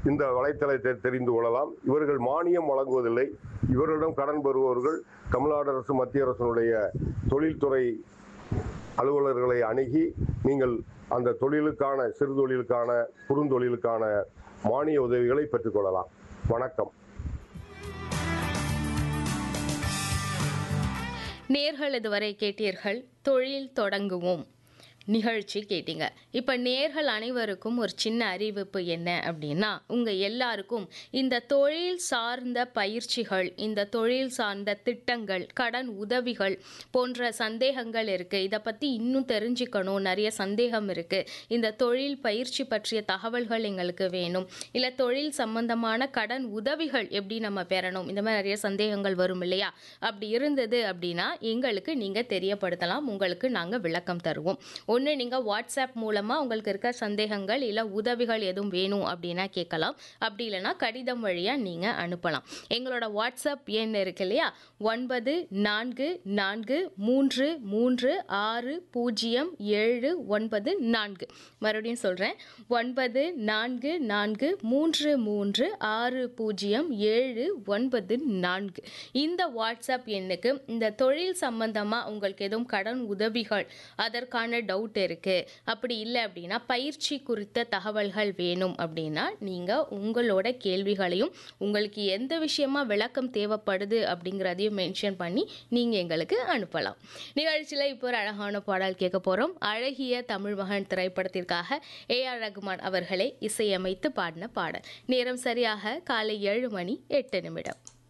இந்த வலைத்தளத்தை தெரிந்து கொள்ளலாம் இவர்கள் மானியம் வழங்குவதில்லை இவர்களிடம் கடன் பெறுபவர்கள் தமிழ்நாடு அரசு மத்திய அரசினுடைய தொழில்துறை அலுவலர்களை அணுகி நீங்கள் அந்த தொழிலுக்கான சிறு தொழிலுக்கான குறுந்தொழிலுக்கான மானிய உதவிகளை பெற்றுக்கொள்ளலாம் வணக்கம் நேர்கள் இதுவரை கேட்டீர்கள் தொழில் தொடங்குவோம் நிகழ்ச்சி கேட்டீங்க இப்போ நேர்கள் அனைவருக்கும் ஒரு சின்ன அறிவிப்பு என்ன அப்படின்னா உங்கள் எல்லாருக்கும் இந்த தொழில் சார்ந்த பயிற்சிகள் இந்த தொழில் சார்ந்த திட்டங்கள் கடன் உதவிகள் போன்ற சந்தேகங்கள் இருக்குது இதை பற்றி இன்னும் தெரிஞ்சுக்கணும் நிறைய சந்தேகம் இருக்குது இந்த தொழில் பயிற்சி பற்றிய தகவல்கள் எங்களுக்கு வேணும் இல்லை தொழில் சம்பந்தமான கடன் உதவிகள் எப்படி நம்ம பெறணும் இந்த மாதிரி நிறைய சந்தேகங்கள் வரும் இல்லையா அப்படி இருந்தது அப்படின்னா எங்களுக்கு நீங்கள் தெரியப்படுத்தலாம் உங்களுக்கு நாங்கள் விளக்கம் தருவோம் ஒன்று நீங்கள் வாட்ஸ்அப் மூலமாக உங்களுக்கு இருக்க சந்தேகங்கள் இல்லை உதவிகள் எதுவும் வேணும் அப்படின்னா கேட்கலாம் அப்படி இல்லைன்னா கடிதம் வழியாக நீங்கள் அனுப்பலாம் எங்களோட வாட்ஸ்அப் எண் இருக்கு இல்லையா ஒன்பது நான்கு நான்கு மூன்று மூன்று ஆறு பூஜ்ஜியம் ஏழு ஒன்பது நான்கு மறுபடியும் சொல்கிறேன் ஒன்பது நான்கு நான்கு மூன்று மூன்று ஆறு பூஜ்ஜியம் ஏழு ஒன்பது நான்கு இந்த வாட்ஸ்அப் எண்ணுக்கு இந்த தொழில் சம்பந்தமாக உங்களுக்கு எதுவும் கடன் உதவிகள் அதற்கான டவுட் இருக்குது அப்படி இல்லை அப்படின்னா பயிற்சி குறித்த தகவல்கள் வேணும் அப்படின்னா நீங்கள் உங்களோட கேள்விகளையும் உங்களுக்கு எந்த விஷயமா விளக்கம் தேவைப்படுது அப்படிங்கிறதையும் மென்ஷன் பண்ணி நீங்கள் எங்களுக்கு அனுப்பலாம் நிகழ்ச்சியில் இப்போ ஒரு அழகான பாடல் கேட்க போகிறோம் அழகிய தமிழ் மகன் திரைப்படத்திற்காக ஏ ஆர் ரகுமான் அவர்களே இசையமைத்து பாடின பாடல் நேரம் சரியாக காலை ஏழு மணி எட்டு நிமிடம்